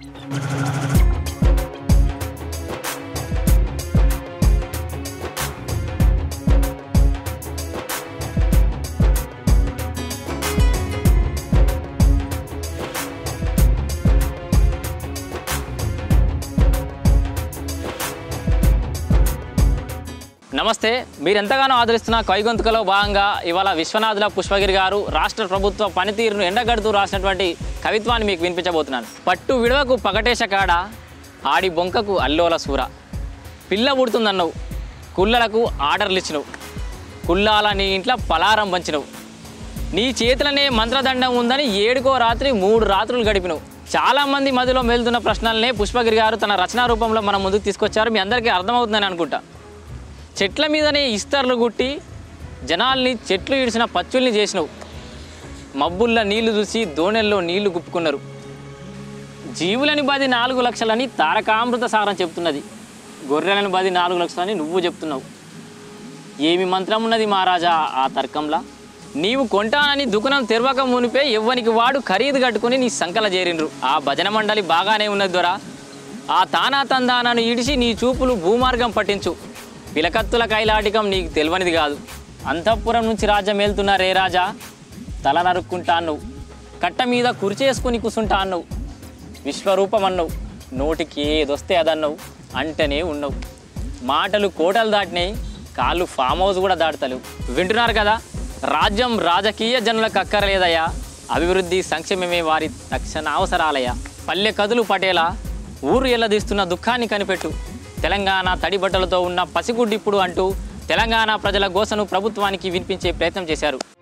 నమస్తే మీరు ఎంతగానో ఆదరిస్తున్న కైగొంతుకలో భాగంగా ఇవాళ విశ్వనాథుల పుష్పగిరి గారు రాష్ట్ర ప్రభుత్వ పనితీరును ఎండగడుతూ రాసినటువంటి కవిత్వాన్ని మీకు వినిపించబోతున్నాను పట్టు విడవకు పగటేశ కాడ ఆడి బొంకకు అల్లోల సూర పిల్ల పుడుతుందన్నావు కుల్లలకు ఆర్డర్లు ఇచ్చినవు కుల్లాల నీ ఇంట్లో పలారం పంచినవు నీ చేతులనే మంత్రదండం ఉందని ఏడుకో రాత్రి మూడు రాత్రులు గడిపినవు చాలా మంది మధ్యలో మేలుతున్న ప్రశ్నలనే పుష్పగిరి గారు తన రచనా రూపంలో మన ముందుకు తీసుకొచ్చారు మీ అందరికీ అర్థమవుతుందని అనుకుంటా చెట్ల మీదనే ఇస్తర్లు గుట్టి జనాల్ని చెట్లు ఇడిసిన పచ్చుల్ని చేసినవు మబ్బుల్లో నీళ్లు చూసి దోణెల్లో నీళ్లు గుప్పుకున్నారు జీవులని బది నాలుగు లక్షలని తారకామృత సారం చెప్తున్నది గొర్రెలని బది నాలుగు లక్షలని నువ్వు చెప్తున్నావు ఏమి మంత్రం ఉన్నది మహారాజా ఆ తర్కంలా నీవు కొంటానని దుకాణం తెరవక మునిపే ఎవ్వనికి వాడు ఖరీదు కట్టుకుని నీ సంకల చేరిండ్రు ఆ భజన మండలి బాగానే ఉన్నది దొరా ఆ తానా తందానను ఇడిచి నీ చూపులు భూమార్గం పట్టించు పిలకత్తుల కైలాటికం నీకు తెలియనిది కాదు అంతఃపురం నుంచి రాజ్యం వెళ్తున్న రే రాజా తల నరుక్కుంటా అన్నావు కట్ట మీద కుర్చేసుకుని కూసుంటా అన్నావు విశ్వరూపం అన్నావు నోటికి ఏదొస్తే అదన్నావు అంటేనే ఉన్నావు మాటలు కోటలు దాటినాయి కాళ్ళు ఫామ్ హౌస్ కూడా దాటతలేవు వింటున్నారు కదా రాజ్యం రాజకీయ జనులకు అక్కరలేదయ్యా అభివృద్ధి సంక్షేమమే వారి తక్షణ అవసరాలయ్యా పల్లె కదులు పటేలా ఊరు ఎల్లదీస్తున్న దుఃఖాన్ని కనిపెట్టు తెలంగాణ తడి బట్టలతో ఉన్న పసిగుడ్డిప్పుడు అంటూ తెలంగాణ ప్రజల గోసను ప్రభుత్వానికి వినిపించే ప్రయత్నం చేశారు